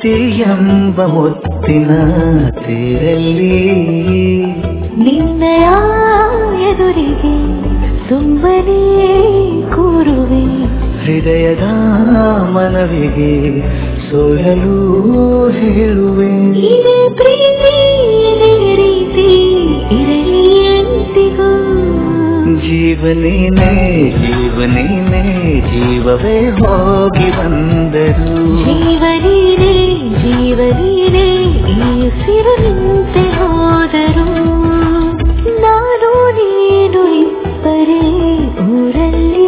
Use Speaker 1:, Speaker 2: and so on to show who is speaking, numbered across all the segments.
Speaker 1: ಪ್ರೀತಿ ಎಂಬ ಮುತ್ತಿನ ತೇರಲ್ಲಿ
Speaker 2: ನಿನ್ನಯ ಎದುರಿಗೆ ಸುಮ್ಮನೆ ಕೂರುವೆ
Speaker 1: ಹೃದಯದ ಮನವಿಗೆ ಸೋಯಲು ಹೇಳುವೆ
Speaker 2: ಇದೇ ಪ್ರೀತಿ ಇದೇ ರೀತಿ ಇರಲಿ ಎಂದಿಗೂ
Speaker 1: ಜೀವನೇನೆ ಜೀವನೇನೆ ಜೀವವೇ ಹೋಗಿ ಬಂದರು
Speaker 2: ಜೀವನೀನೇ ಜೀವನೀನೇ ಈ ಉಸಿರು ನಿಂತೆ ಹೋದರು ನಾನು ನೀನು ಇಬ್ಬರೇ ಊರಲ್ಲಿ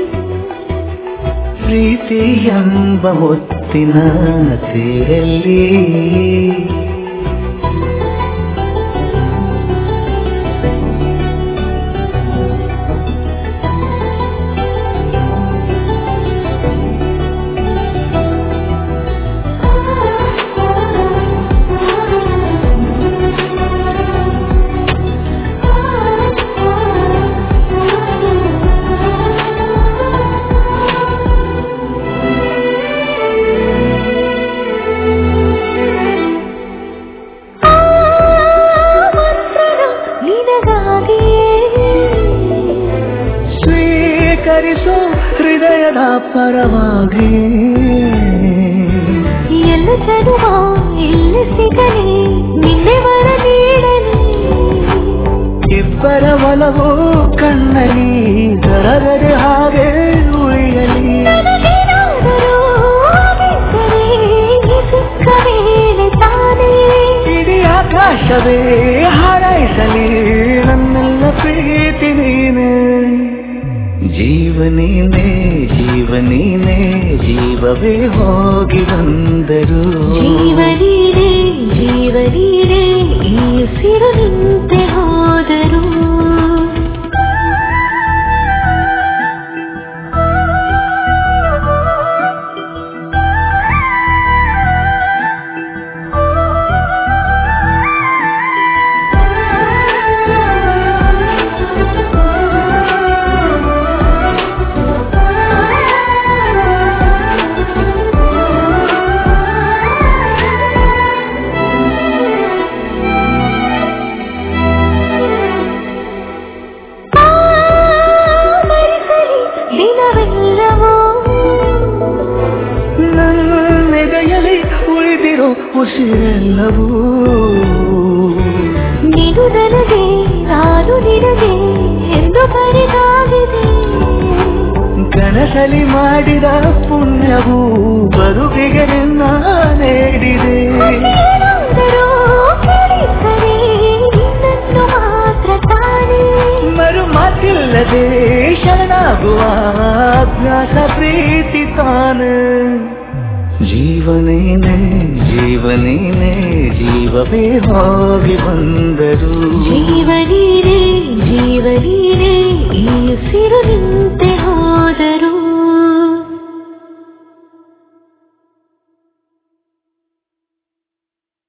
Speaker 1: ಪ್ರೀತಿ ಎಂಬ ಮುತ್ತಿನ ತೇರಲ್ಲಿ
Speaker 2: ಆ ಮಂತ್ರನ ನಿನಗಾಗಿಯೇ
Speaker 1: ಸ್ವೀಕರಿಸು ಹೃದಯದ ಪರವಾಗಿ
Speaker 2: ಎಲ್ಲ ಜನುಮ ಎಲ್ಲಿ ಸಿಗಲಿ ನಿನ್ನೆ ವರ ನೀಡಲಿ
Speaker 1: ಇಬ್ಬರ ಒಲವು ಕಣ್ಣಲಿ ದರಗದೆ ಹಾಗೆ ಉಳಿಯಲಿ
Speaker 2: ನನಗೇನಾದರೂ ಆಗಿದ್ದರೆ ಈ ಸಿಕ್ಕ ಮೇಲೆ ತಾನೇ
Speaker 1: ಇಡೀ ಆಕಾಶವೇ ಹಾರೈಸಲಿ ನನ್ನೆಲ್ಲ ಪ್ರೀತಿ ನೀನೆ ಜೀವನೇನೆ ಜೀವನೇನೆ ಜೀವವೇ ಹೋಗಿ ಬಂದರು
Speaker 2: ಜೀವನೀನೇ ಜೀವನೀನೇ ಈ ಉಸಿರು ನಿಂತೆ ಹೋದರು ಆ ಮರೆಸಲಿ ದಿನವೆಲ್ಲವೂ
Speaker 1: ನನ್ನೆದೆಯಲಿ ಉಳಿದಿರೋ ಉಸಿರೆಲ್ಲವೂ
Speaker 2: ನೀನು ನನಗೆ ನಾನು ನಿನಗೆ ಎಂದು ಬರೆದಾಗಿದೆ
Speaker 1: ಕನಸಲಿ ಮಾಡಿದ ಪುಣ್ಯವು ಬದುಕಿಗೆ ನಿನ್ನ ನೀಡಿದೆ
Speaker 2: ಏನಾದರೂ ಕೇಳಿದ್ದರೆ ನಿನ್ನನ್ನು ಮಾತ್ರ ತಾನೇ
Speaker 1: ಮರು ಮಾತಿಲ್ಲದೆ ಶರಣಾಗುವ ಅಭ್ಯಾಸ ಪ್ರೀತಿ ತಾನು ಜೀವನೇನೆ ಜೀವನೇನೆ ಜೀವವೇ ಹೋಗಿ ಬಂದರು
Speaker 2: ಜೀವನೀನೇ ಜೀವನೀನೇ ಈ ಉಸಿರು ನಿಂತ